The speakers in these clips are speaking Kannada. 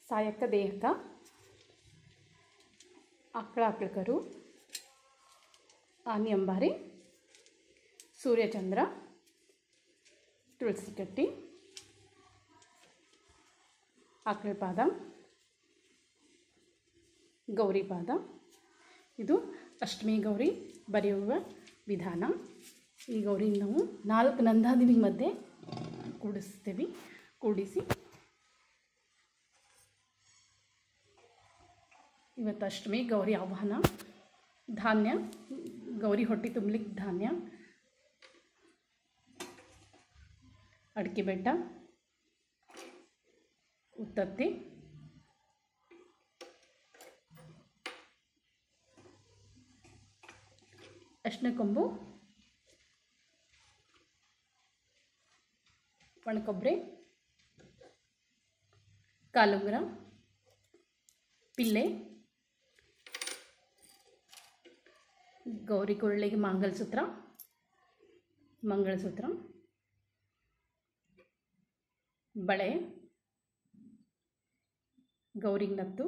ಸಾಯಕ್ಕ ದೇಹಕ್ಕ ಆಕಳ ಆಕಳಕರು ಆನಿ ಅಂಬಾರಿ ಸೂರ್ಯಚಂದ್ರ ತುಳಸಿ ಕಟ್ಟಿ ಆಕಳ ಪಾದ ಗೌರಿ ಪಾದ ಇದು ಅಷ್ಟಮಿ ಗೌರಿ ಬರೆಯುವ ವಿಧಾನ ಈ ಗೌರಿ ನಾವು ನಾಲ್ಕು ನಂದಾದಿವಿ ಮಧ್ಯೆ ಕೂಡಿಸ್ತೀವಿ ಕೂಡಿಸಿ ಇವತ್ತು ಅಷ್ಟಮಿ ಗೌರಿ ಆಹ್ವಾನ ಧಾನ್ಯ ಗೌರಿ ಹೊಟ್ಟೆ ತುಂಬಲಿಕ್ಕೆ ಧಾನ್ಯ ಅಡಿಕೆ ಬೆಟ್ಟ ಉತ್ತತ್ತಿ ಅರ್ಶಿನ ಕೊಂಬು ಒಣಕೊಬ್ಬರಿ ಕಾಲುಂಗುರ ಪಿಲ್ಲೆ ಗೌರಿ ಕೊಳ್ಳಿಗೆ ಮಂಗಲಸೂತ್ರ ಮಂಗಳಸೂತ್ರ ಬಳೆ ಗೌರಿಗೆ ನತ್ತು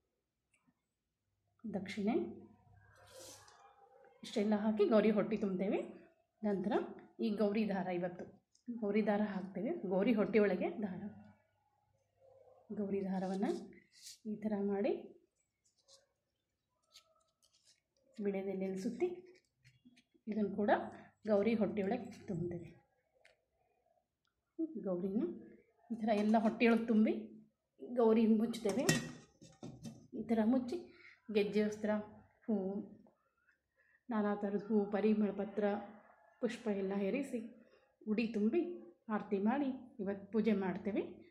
ದಕ್ಷಿಣೆ ಇಷ್ಟೆಲ್ಲ ಹಾಕಿ ಗೌರಿ ಹೊಟ್ಟೆ ತುಂಬ್ತೇವೆ ನಂತರ ಈ ಗೌರಿ ದಾರ ಇವತ್ತು ಗೌರಿ ದಾರ ಹಾಕ್ತೇವೆ ಗೌರಿ ಹೊಟ್ಟೆ ಒಳಗೆ ದಾರ ಗೌರಿ ದಾರವನ್ನು ಈ ಥರ ಮಾಡಿ ಬಿಳೆದೆಲೆಯಲ್ಲಿ ಸುತ್ತಿ ಇದನ್ನು ಕೂಡ ಗೌರಿ ಹೊಟ್ಟೆಯೊಳಗೆ ತುಂಬ್ತೇವೆ ಗೌರಿನ ಈ ಥರ ಎಲ್ಲ ಹೊಟ್ಟೆಯೊಳಗೆ ತುಂಬಿ ಗೌರಿ ಮುಚ್ತೇವೆ ಈ ಥರ ಮುಚ್ಚಿ ಗೆಜ್ಜೆ ವಸ್ತ್ರ ಹೂವು ನಾನಾ ಥರದ ಹೂವು ಪರಿಮಳ ಪತ್ರ ಪುಷ್ಪ ಎಲ್ಲ ಏರಿಸಿ ಉಡಿ ತುಂಬಿ ಆರತಿ ಮಾಡಿ ಇವತ್ತು ಪೂಜೆ ಮಾಡ್ತೇವೆ